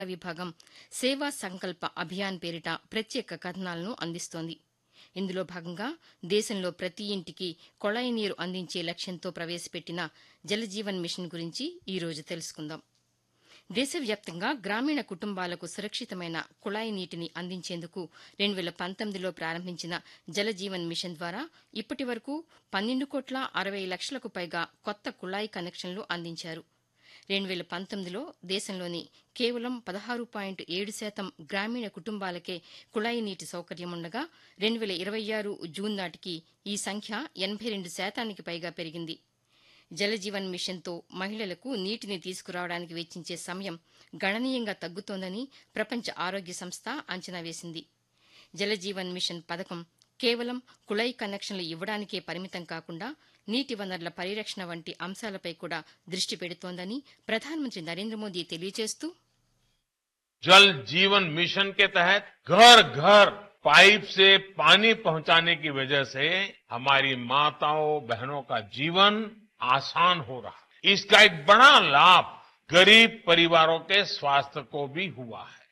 విభాగం సేవా సంకల్ప అభియాన్ పేరిట ప్రత్యేక కథనాలను అందిస్తోంది ఇందులో భాగంగా దేశంలో ప్రతి ఇంటికి కొళాయి నీరు అందించే లక్ష్యంతో ప్రవేశపెట్టిన జలజీవన్ మిషన్ గురించి ఈ రోజు తెలుసుకుందాం దేశవ్యాప్తంగా గ్రామీణ కుటుంబాలకు సురక్షితమైన కుళాయి నీటిని అందించేందుకు రెండు వేల పంతొమ్మిదిలో ప్రారంభించిన జలజీవన్ మిషన్ ద్వారా ఇప్పటి వరకు పన్నెండు కోట్ల అరవై లక్షలకు పైగా కొత్త కుళాయి కనెక్షన్లు అందించారు రెండు వేల పంతొమ్మిదిలో దేశంలోని కేవలం పదహారు పాయింట్ ఏడు శాతం గ్రామీణ కుటుంబాలకే కుళాయి నీటి సౌకర్యం ఉండగా రెండు వేల ఇరవై ఆరు జూన్ నాటికి ఈ సంఖ్య ఎనభై రెండు శాతానికి పైగా పెరిగింది జలజీవన్ మిషన్తో మహిళలకు నీటిని తీసుకురావడానికి వెచ్చించే సమయం గణనీయంగా తగ్గుతోందని ప్రపంచ ఆరోగ్య సంస్థ అంచనా వేసింది జలజీవన్ మిషన్ పథకం కేవలం కుళాయి కనెక్షన్లు ఇవ్వడానికే పరిమితం కాకుండా నీటి వనరుల పరిరక్షణ వంటి అంశాలపై కూడా దృష్టి పెడుతోందని ప్రధానమంత్రి నరేంద్ర మోదీ తెలియజేస్తూ जल जीवन मिशन के तहत घर घर पाइप से पानी पहुंचाने की वजह से हमारी माताओं बहनों का जीवन आसान हो रहा है इसका एक बड़ा लाभ गरीब परिवारों के स्वास्थ्य को भी हुआ है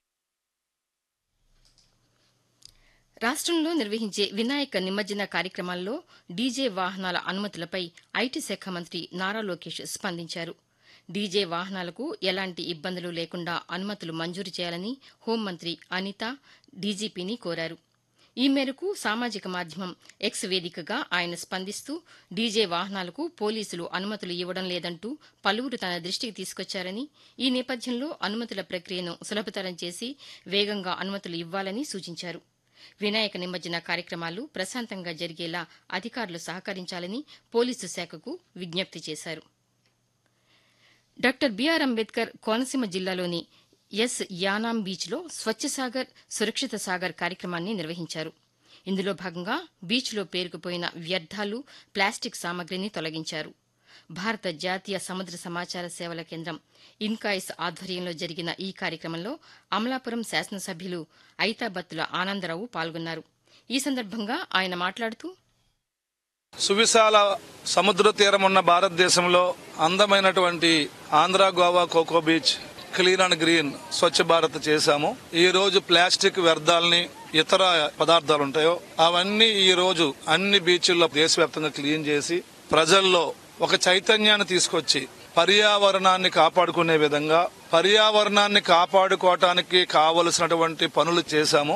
రాష్ట్రంలో నిర్వహించే వినాయక నిమజ్జన కార్యక్రమాల్లో డీజే వాహనాల అనుమతులపై ఐటీ శాఖ మంత్రి నారా లోకేష్ స్పందించారు డీజే వాహనాలకు ఎలాంటి ఇబ్బందులు లేకుండా అనుమతులు మంజూరు చేయాలని హోంమంత్రి అనిత డీజీపీని కోరారు ఈ మేరకు సామాజిక మాధ్యమం ఎక్స్ వేదికగా ఆయన స్పందిస్తూ డీజే వాహనాలకు పోలీసులు అనుమతులు ఇవ్వడం లేదంటూ పలువురు తన దృష్టికి తీసుకొచ్చారని ఈ నేపథ్యంలో అనుమతుల ప్రక్రియను సులభతరం చేసి వేగంగా అనుమతులు ఇవ్వాలని సూచించారు వినాయక నిమజ్జన కార్యక్రమాలు ప్రశాంతంగా జరిగేలా అధికారులు సహకరించాలని పోలీసు శాఖకు విజ్ఞప్తి చేశారు డాక్టర్ బీఆర్ అంబేద్కర్ కోనసీమ జిల్లాలోని ఎస్ యానాం బీచ్లో స్వచ్ఛ సాగర్ సురక్షిత సాగర్ కార్యక్రమాన్ని నిర్వహించారు ఇందులో భాగంగా బీచ్లో పేరుకుపోయిన వ్యర్థాలు ప్లాస్టిక్ సామగ్రిని తొలగించారు భారత జాతీయ సముద్ర సమాచార సేవల కేంద్రం ఇన్కాయిస్ ఆధ్వర్యంలో జరిగిన ఈ కార్యక్రమంలో అమలాపురం శాసనసభ్యులు ఐతాబత్తుల ఆనందరావు పాల్గొన్నారు ఈ సందర్భంగా ఆయన మాట్లాడుతూ సువిశాల సముద్ర తీరం ఉన్న భారతదేశంలో అందమైనటువంటి Andhra Goa Coco beach clean and green Swachh Bharat చేశాము ఈ రోజు ప్లాస్టిక్ వ్యర్థాలని ఇతర పదార్థాలు ఉంటాయో అవన్నీ ఈ రోజు అన్ని బీచ్ల్లో దేశవ్యాప్తంగా క్లీన్ చేసి ప్రజల్లో ఒక చైతన్యాన్ని తీసుకొచ్చి పర్యావరణాన్ని కాపాడుకునే విధంగా పర్యావరణాన్ని కాపాడుకోవటానికి కావలసినటువంటి పనులు చేశాము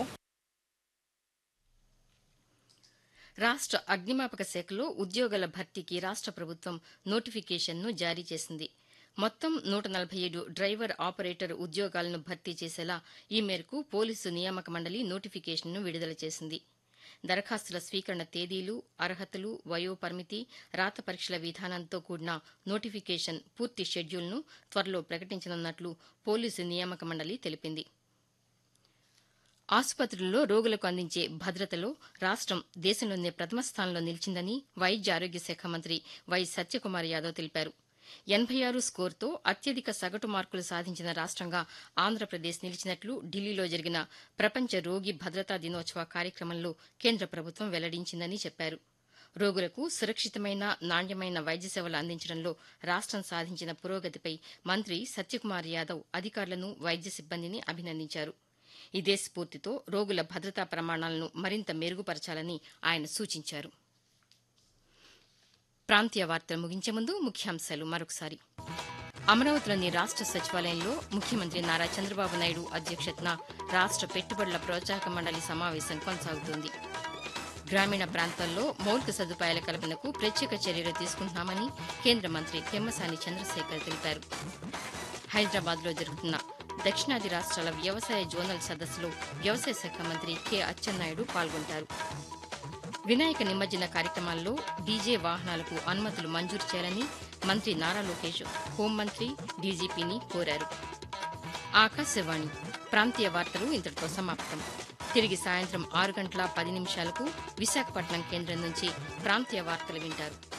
రాష్ట అగ్నిమాపక శాఖలో ఉద్యోగాల భర్తీకి రాష్ట ప్రభుత్వం నోటిఫికేషన్ను జారీ చేసింది మొత్తం నూట నలభై ఏడు డ్రైవర్ ఆపరేటర్ ఉద్యోగాలను భర్తీ చేసేలా ఈ మేరకు పోలీసు నియామక మండలి నోటిఫికేషన్ను విడుదల చేసింది దరఖాస్తుల స్వీకరణ తేదీలు అర్హతలు వయోపరిమితి రాత పరీక్షల విధానంతో కూడిన నోటిఫికేషన్ పూర్తి షెడ్యూల్ను త్వరలో ప్రకటించనున్నట్లు పోలీసు నియామక మండలి తెలిపింది ఆసుపత్రుల్లో రోగులకు అందించే భద్రతలో రాష్టం దేశంలోనే ప్రథమ స్థానంలో నిలిచిందని వైద్య ఆరోగ్య శాఖ మంత్రి వై సత్యకుమార్ యాదవ్ తెలిపారు ఎనభై ఆరు స్కోర్తో అత్యధిక సగటు మార్కులు సాధించిన రాష్టంగా ఆంధ్రప్రదేశ్ నిలిచినట్లు ఢిల్లీలో జరిగిన ప్రపంచ రోగి భద్రతా దినోత్సవ కార్యక్రమంలో కేంద్ర ప్రభుత్వం వెల్లడించిందని చెప్పారు రోగులకు సురక్షితమైన నాణ్యమైన వైద్య సేవలు అందించడంలో రాష్టం సాధించిన పురోగతిపై మంత్రి సత్యకుమార్ యాదవ్ అధికారులను వైద్య సిబ్బందిని అభినందించారు ఇదే స్ఫూర్తితో రోగుల భద్రతా ప్రమాణాలను మరింత మెరుగుపరచాలని ఆయన సూచించారు ప్రాంతీయ వార్తలు ముగించే ముందు ముఖ్యాంశాలు మరొకసారి అమరావతిలోని రాష్ట సచివాలయంలో ముఖ్యమంత్రి నారా చంద్రబాబు నాయుడు అధ్యక్షతన రాష్ట పెట్టుబడుల ప్రోత్సాహక మండలి సమావేశం కొనసాగుతోంది గ్రామీణ ప్రాంతాల్లో మౌలిక సదుపాయాల కల్పనకు ప్రత్యేక చర్యలు తీసుకుంటున్నామని కేంద్ర మంత్రి పెమ్మసాని చంద్రశేఖర్ తెలిపారు హైదరాబాద్లో జరుగుతున్న దక్షిణాది రాష్ట్రాల వ్యవసాయ జోనల్ సదస్సులో వ్యవసాయ శాఖ మంత్రి కె అచ్చెన్నాయుడు పాల్గొంటారు వినాయక నిమజ్జన కార్యక్రమాల్లో డీజే వాహనాలకు అనుమతులు మంజూరు చేయాలని మంత్రి నారా లోకేష్ హోంమంత్రి డీజీపీని కోరారు ఆకాశవాణి ప్రాంతీయ వార్తలు ఇంతటితో సమాప్తం తిరిగి సాయంత్రం ఆరు గంటల పది నిమిషాలకు విశాఖపట్నం కేంద్రం నుంచి ప్రాంతీయ వార్తలు వింటారు